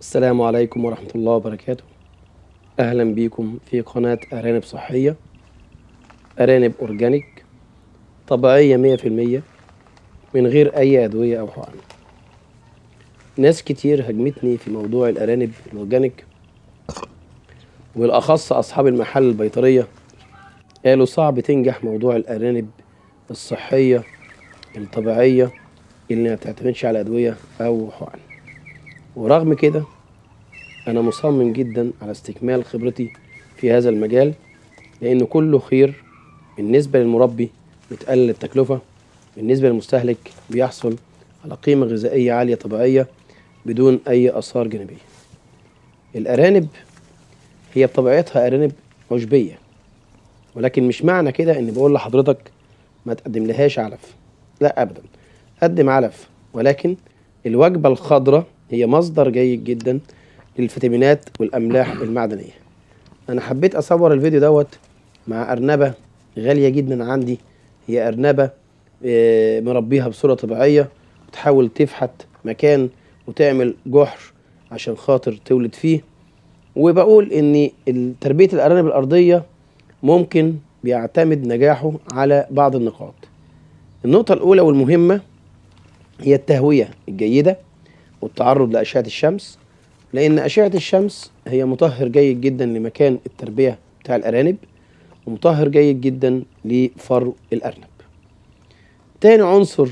السلام عليكم ورحمة الله وبركاته أهلا بيكم في قناة أرانب صحية أرانب أورجانيك طبيعية مية في المية من غير أي أدوية أو حقن ناس كتير هجمتني في موضوع الأرانب الأورجانيك والأخص أصحاب المحل البيطرية قالوا صعب تنجح موضوع الأرانب الصحية الطبيعية اللي ما بتعتمدش على أدوية أو حقن ورغم كده أنا مصمم جدا على استكمال خبرتي في هذا المجال لأن كله خير بالنسبة للمربي بتقلل التكلفة بالنسبة للمستهلك بيحصل على قيمة غذائية عالية طبيعية بدون أي آثار جانبية الأرانب هي بطبيعتها أرانب عشبية ولكن مش معنى كده إن بقول لحضرتك ما تقدم لهاش علف لا أبدا قدم علف ولكن الوجبة الخضراء هي مصدر جيد جدا للفيتامينات والأملاح المعدنية أنا حبيت أصور الفيديو دوت مع أرنبة غالية جدا عندي هي أرنبة آه، مربيها بصورة طبيعية بتحاول تفحت مكان وتعمل جحر عشان خاطر تولد فيه وبقول إن ال- تربية الأرانب الأرضية ممكن بيعتمد نجاحه على بعض النقاط النقطة الأولى والمهمة هي التهوية الجيدة والتعرض لأشعة الشمس لأن أشعة الشمس هي مطهر جيد جدا لمكان التربية بتاع الأرانب ومطهر جيد جدا لفرو الأرنب تاني عنصر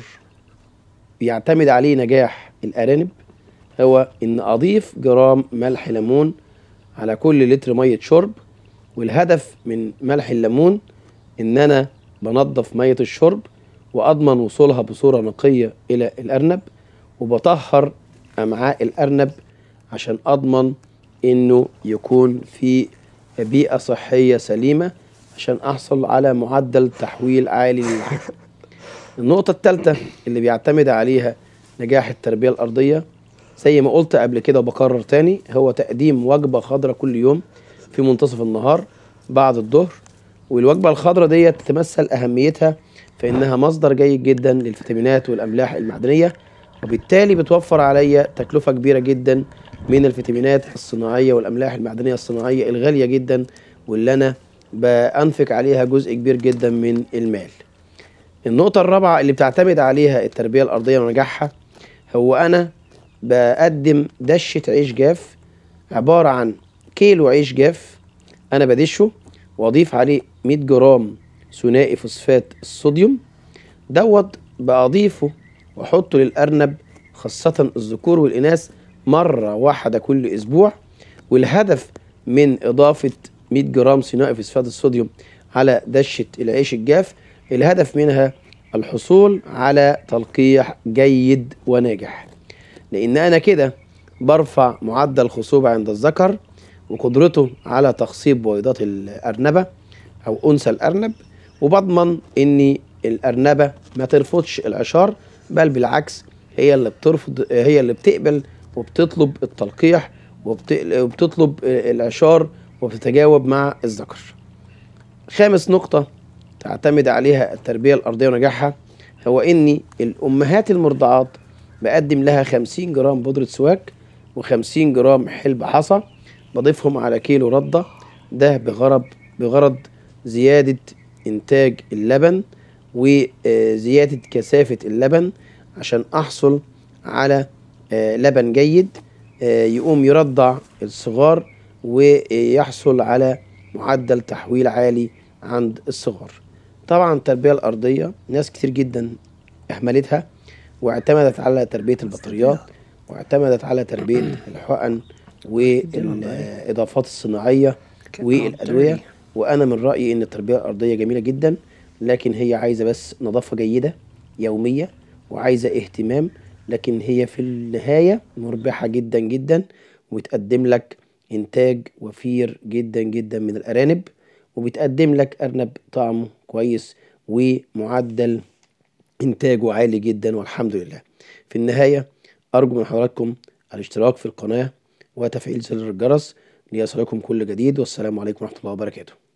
بيعتمد عليه نجاح الأرانب هو إن أضيف جرام ملح ليمون على كل لتر مية شرب والهدف من ملح الليمون إن أنا بنضف مية الشرب وأضمن وصولها بصورة نقية إلى الأرنب وبطهر أمعاء الأرنب عشان أضمن إنه يكون في بيئة صحية سليمة عشان أحصل على معدل تحويل عالي للحم النقطة الثالثة اللي بيعتمد عليها نجاح التربية الأرضية زي ما قلت قبل كده وبكرر تاني هو تقديم وجبة خضراء كل يوم في منتصف النهار بعد الظهر والوجبة الخضراء ديت تتمثل أهميتها في إنها مصدر جيد جدا للفيتامينات والأملاح المعدنية وبالتالي بتوفر عليا تكلفة كبيرة جدا من الفيتامينات الصناعية والأملاح المعدنية الصناعية الغالية جدا واللي أنا بأنفق عليها جزء كبير جدا من المال النقطة الرابعة اللي بتعتمد عليها التربية الأرضية ونجاحها هو أنا بقدم دشة عيش جاف عبارة عن كيلو عيش جاف أنا بدشه وأضيف عليه 100 جرام ثنائي فوسفات الصوديوم دوت بأضيفه وأحطه للأرنب خاصة الذكور والإناث مرة واحدة كل أسبوع والهدف من إضافة 100 جرام ثنائي فوسفات الصوديوم على دشة العيش الجاف الهدف منها الحصول على تلقيح جيد وناجح لأن أنا كده برفع معدل الخصوبة عند الذكر وقدرته على تخصيب بويضات الأرنبة أو أنثى الأرنب وبضمن إن الأرنبة ما ترفضش العشار بل بالعكس هي اللي بترفض هي اللي بتقبل وبتطلب التلقيح وبت- وبتطلب العشار وبتتجاوب مع الذكر خامس نقطة تعتمد عليها التربية الأرضية ونجاحها هو إن الأمهات المرضعات بقدم لها 50 جرام بودرة سواك و50 جرام حلب حصى بضيفهم على كيلو ردة ده بغرض بغرض زيادة إنتاج اللبن وزيادة كثافة اللبن عشان أحصل على آه، لبن جيد آه، يقوم يرضع الصغار ويحصل على معدل تحويل عالي عند الصغار طبعا التربية الأرضية ناس كتير جدا أهملتها واعتمدت على تربية البطاريات واعتمدت على تربية الحقن والإضافات الصناعية والأدوية وأنا من رأيي إن التربية الأرضية جميلة جدا لكن هي عايزة بس نظافة جيدة يومية وعايزة اهتمام لكن هي في النهاية مربحة جدا جدا وتقدم لك إنتاج وفير جدا جدا من الأرانب وبتقدم لك أرنب طعمه كويس ومعدل إنتاجه عالي جدا والحمد لله في النهاية أرجو من حضراتكم الاشتراك في القناة وتفعيل زر الجرس ليصلكم كل جديد والسلام عليكم ورحمة الله وبركاته